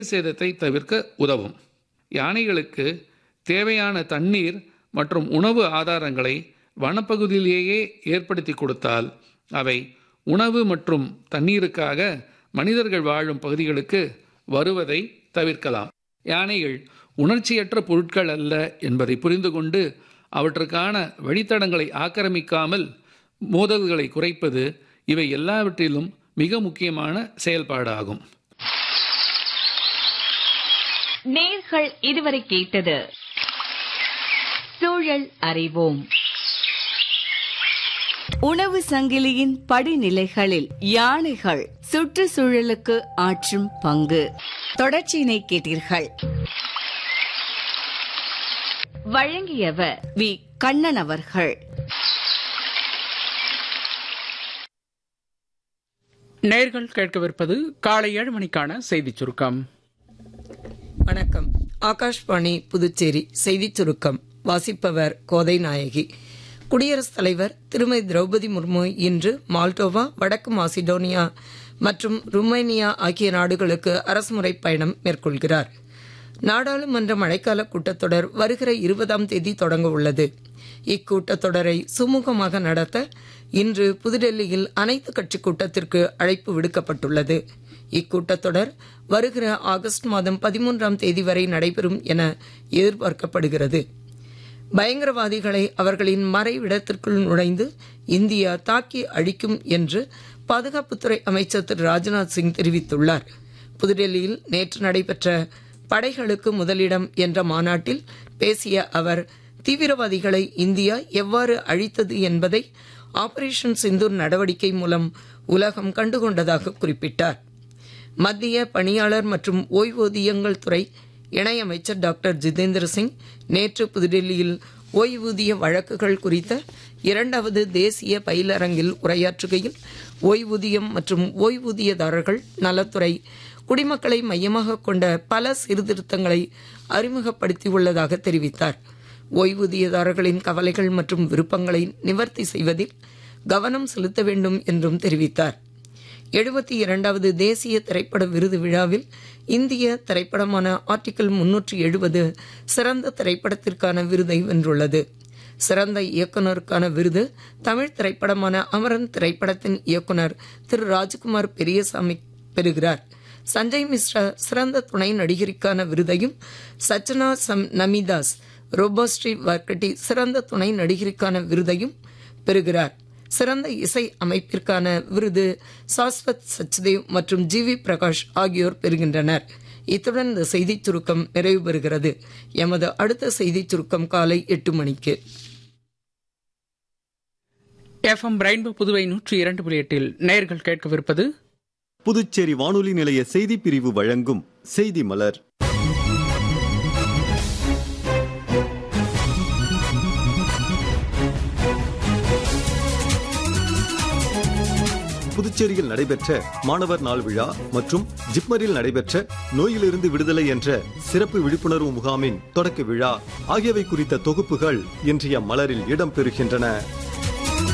சேதத்தை தவிர்க்க உதவும் யானைகளுக்கு தேவையான தண்ணீர் மற்றும் உணவு ஆதாரங்களை வனப்பகுதியிலேயே ஏற்படுத்தி கொடுத்தால் அவை உணவு மற்றும் தண்ணீருக்காக மனிதர்கள் வாழும் பகுதிகளுக்கு வருவதை தவிர்க்கலாம் யானைகள் உணர்ச்சியற்ற பொருட்கள் அல்ல என்பதை புரிந்து கொண்டு அவற்றுக்கான வழித்தடங்களை ஆக்கிரமிக்காமல் மோதல்களை குறைப்பது இவை எல்லாவற்றிலும் மிக முக்கியமான செயல்பாடாகும் நேர்கள் இதுவரை கேட்டது சூழல் அறிவோம் உணவு சங்கிலியின் படிநிலைகளில் யானைகள் சுற்றுச்சூழலுக்கு ஆற்றும் பங்கு தொடர்ச்சியினை கேட்டீர்கள் வழங்கியவர் வி கண்ணன் அவர்கள் நேர்கள் கேட்கவிருப்பது காலை ஏழு மணிக்கான செய்திச் சுருக்கம் வணக்கம் ஆகாஷ்வாணி புதுச்சேரி செய்திச் சுருக்கம் வாசிப்பவர் கோதை நாயகி குடியரசுத் தலைவர் திருமதி திரௌபதி முர்மு இன்று மால்டோவா வடக்கு மாசிடோனியா மற்றும் ருமேனியா ஆகிய நாடுகளுக்கு அரசுமுறை பயணம் மேற்கொள்கிறார் நாடாளுமன்ற மழைக்கால கூட்டத்தொடர் வருகிற இருபதாம் தேதி தொடங்க உள்ளது இக்கூட்டத்தொடரை சுமூகமாக நடத்த இன்று புதுடெல்லியில் அனைத்து கட்சி கூட்டத்திற்கு அழைப்பு விடுக்கப்பட்டுள்ளது இக்கூட்டத்தொடர் வருகிற ஆகஸ்ட் மாதம் பதிமூன்றாம் தேதி வரை நடைபெறும் என எதிர்பார்க்கப்படுகிறது பயங்கரவாதிகளை அவர்களின் மறைவிடத்திற்குள் நுழைந்து இந்தியா தாக்கி அழிக்கும் என்று பாதுகாப்புத்துறை அமைச்சர் திரு ராஜ்நாத் சிங் தெரிவித்துள்ளார் புதுடெல்லியில் நேற்று நடைபெற்ற படைகளுக்கு முதலிடம் என்ற மாநாட்டில் பேசிய அவர் தீவிரவாதிகளை இந்தியா எவ்வாறு அழித்தது என்பதை ஆபரேஷன் சிந்தூர் நடவடிக்கை மூலம் உலகம் கண்டுகொண்டதாக குறிப்பிட்டார் மத்திய பணியாளர் மற்றும் ஓய்வூதியங்கள் துறை இணையமைச்சர் டாக்டர் ஜிதேந்திர சிங் நேற்று புதுடெல்லியில் ஓய்வூதிய வழக்குகள் குறித்த இரண்டாவது தேசிய பயிலரங்கில் உரையாற்றுகையில் ஓய்வூதியம் மற்றும் ஓய்வூதியதாரர்கள் நலத்துறை குடிமக்களை மையமாக கொண்ட பல சீர்திருத்தங்களை அறிமுகப்படுத்தியுள்ளதாக தெரிவித்தார் ஓய்வூதியதாரர்களின் கவலைகள் மற்றும் விருப்பங்களை நிவர்த்தி செய்வதில் கவனம் செலுத்த வேண்டும் என்றும் தெரிவித்தார் எழுபத்தி இரண்டாவது தேசிய திரைப்பட விருது விழாவில் இந்திய திரைப்படமான ஆர்டிகிள் முன்னூற்றி எழுபது சிறந்த திரைப்படத்திற்கான விருதை வென்றுள்ளது சிறந்த இயக்குனருக்கான விருது தமிழ் திரைப்படமான அமரன் திரைப்படத்தின் இயக்குனர் திரு ராஜ்குமார் பெரியசாமி பெறுகிறார் சஞ்சய் மிஸ்ரா சிறந்த துணை நடிகருக்கான விருதையும் சச்சனா சம் நமிதாஸ் ரோபோஸ்ரீ வர்க்கட்டி சிறந்த துணை நடிகருக்கான விருதையும் பெறுகிறார் சிறந்த இசை அமைப்பிற்கான விருது சாஸ்வத் சச்தேவ் மற்றும் ஜி வி பிரகாஷ் ஆகியோர் பெறுகின்றனர் இத்துடன் இந்த செய்திச் சுருக்கம் நிறைவு பெறுகிறது எமது அடுத்த செய்திச் சுருக்கம் காலை எட்டு மணிக்கு எஃப்எம் ரெயின்போ புதுவை நூற்றி இரண்டு புள்ளி எட்டில் நேர்கள் கேட்கவிருப்பது புதுச்சேரி வானொலி நிலைய செய்திப் பிரிவு வழங்கும் செய்தி மலர் புதுச்சேரியில் நடைபெற்ற மாணவர் நாள் விழா மற்றும் ஜிப்மரில் நடைபெற்ற நோயிலிருந்து விடுதலை என்ற சிறப்பு விழிப்புணர்வு முகாமின் தொடக்க விழா ஆகியவை குறித்த தொகுப்புகள் இன்றைய மலரில் இடம்பெறுகின்றன